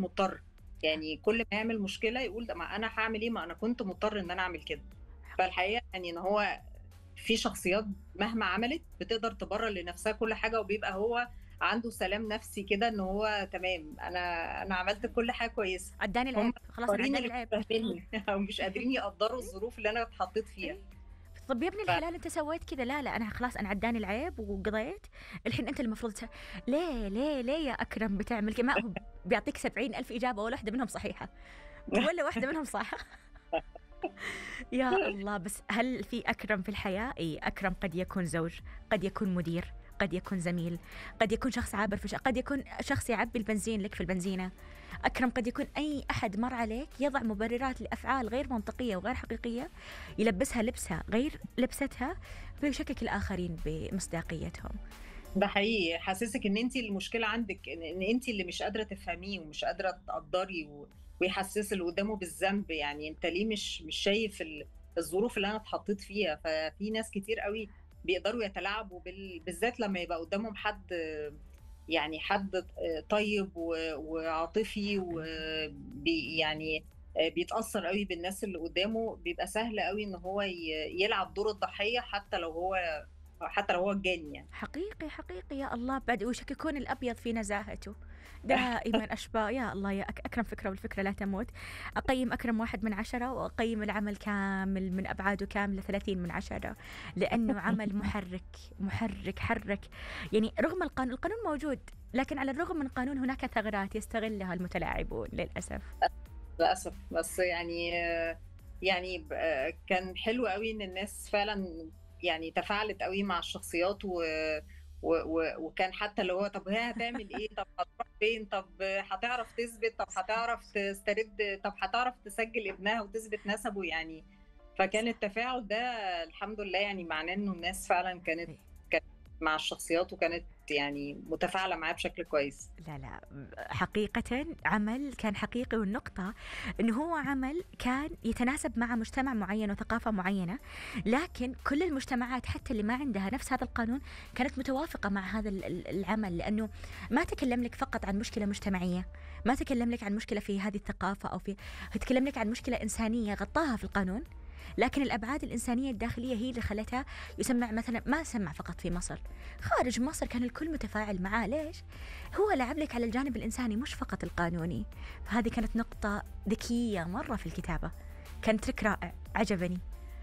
مضطر يعني كل ما يعمل مشكله يقول ده ما انا هعمل ايه ما انا كنت مضطر ان انا اعمل كده فالحقيقه يعني ان هو في شخصيات مهما عملت بتقدر تبرر لنفسها كل حاجه وبيبقى هو عنده سلام نفسي كده ان هو تمام انا انا عملت كل حاجه كويسه عداني هم العيب خلاص أنا قارين عداني اللي العيب مش فاهميني او مش قادرين يقدروا الظروف اللي انا اتحطيت فيها طب يا ابن ف- الحلال انت سويت كذا لا لا انا خلاص انا عداني العيب وقضيت الحين انت المفروض تس... ليه ليه ليه يا اكرم بتعمل كذا ما هو بيعطيك سبعين الف اجابه ولا واحده منهم صحيحه ولا واحده منهم صح يا الله بس هل في اكرم في الحياه اي اكرم قد يكون زوج قد يكون مدير قد يكون زميل قد يكون شخص عابر في شيء قد يكون شخص يعبي البنزين لك في البنزينه أكرم قد يكون أي أحد مر عليك يضع مبررات لأفعال غير منطقية وغير حقيقية يلبسها لبسها غير لبستها ويشكك الآخرين بمصداقيتهم ده حقيقي حاسسك ان انت المشكله عندك ان, إن انت اللي مش قادره تفهميه ومش قادره تقدري و... ويحسس اللي قدامه بالذنب يعني انت ليه مش مش شايف ال- الظروف اللي انا اتحطيت فيها ففي ناس كتير قوي بيقدروا يتلاعبوا بال... بالذات لما يبقى قدامهم حد يعني حد طيب و- وعاطفي ويعني بيتاثر قوي بالناس اللي قدامه بيبقى سهل قوي ان هو ي- يلعب دور الضحيه حتى لو هو حتى لو هو الجاني يعني حقيقي حقيقي يا الله بعد ويشككون الأبيض في نزاهته دائما أشباه يا الله يا أك- أكرم فكرة والفكرة لا تموت أقيم أكرم واحد من عشرة وأقيم العمل كامل من أبعاده كاملة ثلاثين من عشرة لأنه عمل محرك محرك حرك يعني رغم القانون القانون موجود لكن على الرغم من القانون هناك ثغرات يستغلها المتلاعبون للأسف للاسف بس يعني يعني ب- كان حلو قوي ان الناس فعلا يعني تفاعلت قوي مع الشخصيات و و و وكان حتى اللي هو طب هي هتعمل ايه طب هتروح فين طب هتعرف تثبت طب هتعرف تسترد طب هتعرف تسجل ابنها وتثبت نسبه يعني فكان التفاعل ده الحمد لله يعني معناه انه الناس فعلا كانت كانت مع الشخصيات وكانت يعني متفاعله معاه بشكل كويس لا لا حقيقة عمل كان حقيقي والنقطة انه هو عمل كان يتناسب مع مجتمع معين وثقافة معينة لكن كل المجتمعات حتى اللي ما عندها نفس هذا القانون كانت متوافقة مع هذا ال- ال- العمل لانه ما تكلم لك فقط عن مشكلة مجتمعية ما تكلم لك عن مشكلة في هذه الثقافة او في تكلم لك عن مشكلة انسانية غطاها في القانون لكن الابعاد الانسانيه الداخليه هي اللي خلتها يسمع مثلا ما سمع فقط في مصر خارج مصر كان الكل متفاعل معاه ليش هو لعب لك على الجانب الإنساني مش فقط القانوني فهذه كانت نقطة ذكية مرة في الكتابة كان ترك رائع عجبني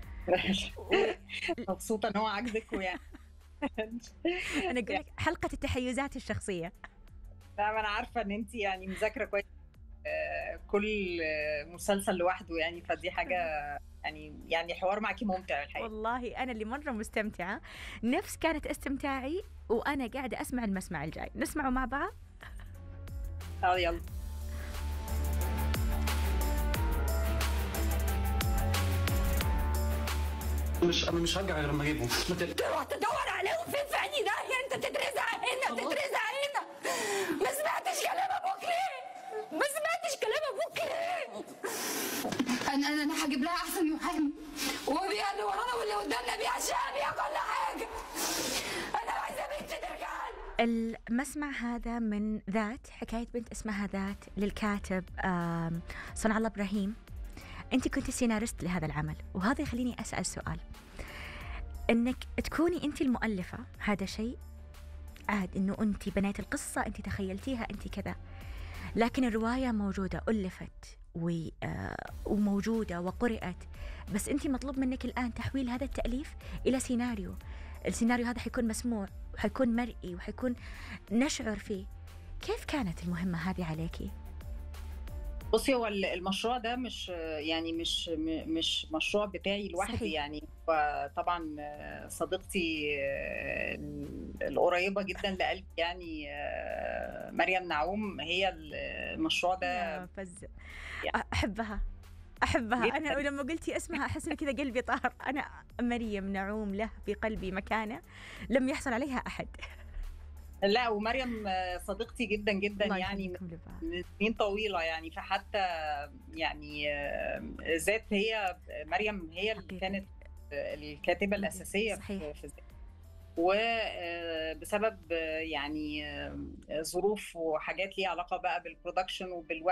مبسوطه ان هو عاجبك ويعني أنا أقول لك حلقة التحيزات الشخصية لا ما انا عارفه ان انت يعني مذاكره كويس آه، كل آه، مسلسل لوحده يعني فدي حاجه يعني يعني حوار معاكي ممتع الحقيقه والله أنا اللي مرة مستمتعة نفس كانت استمتاعي وأنا قاعدة أسمع المسمع الجاي نسمعه مع بعض اه يلا مش انا مش هرجع غير لما اجيبهم ما تقلق. تروح تدور عليهم فين في عيني داهية انت تترزع هنا تترزع هنا ما سمعتش كلام ابوك ليه ما سمعتش كلام ابوك ليه انا انا انا هجيب لها احسن محامي وبيها اللي ورانا واللي قدامنا بيها شقه بيها كل حاجه انا عايزه بنت ترجع المسمع هذا من ذات حكاية بنت اسمها ذات للكاتب آم، صنع الله إبراهيم أنت كنت سيناريست لهذا العمل وهذا يخليني أسأل سؤال أنك تكوني أنت المؤلفة هذا شيء عاد أنه أنت بنيت القصة أنت تخيلتيها أنت كذا لكن الرواية موجودة ألفت و- آه، وموجودة وقرأت بس أنت مطلوب منك الآن تحويل هذا التأليف إلى سيناريو السيناريو هذا حيكون مسموع وحيكون مرئي وحيكون نشعر فيه كيف كانت المهمة هذه عليكي؟ بصي هو المشروع ده مش يعني مش م- مش مشروع بتاعي لوحدي صحيح. يعني طبعا صديقتي القريبه جدا لقلبي يعني مريم نعوم هي المشروع ده يا فز أحبها أحبها جداً. أنا ولما قلتي اسمها أحس إن كذا قلبي طار أنا مريم نعوم له في قلبي مكانة لم يحصل عليها أحد لا ومريم صديقتي جدا جدا الله يعني يخليكم لبعض. من سنين طويله يعني فحتى يعني آه، ذات هي مريم هي اللي حقيقي. كانت الكاتبه الاساسيه صحيح. في في ذات وبسبب يعني آه، ظروف وحاجات ليها علاقه بقى بالبرودكشن وبالوقت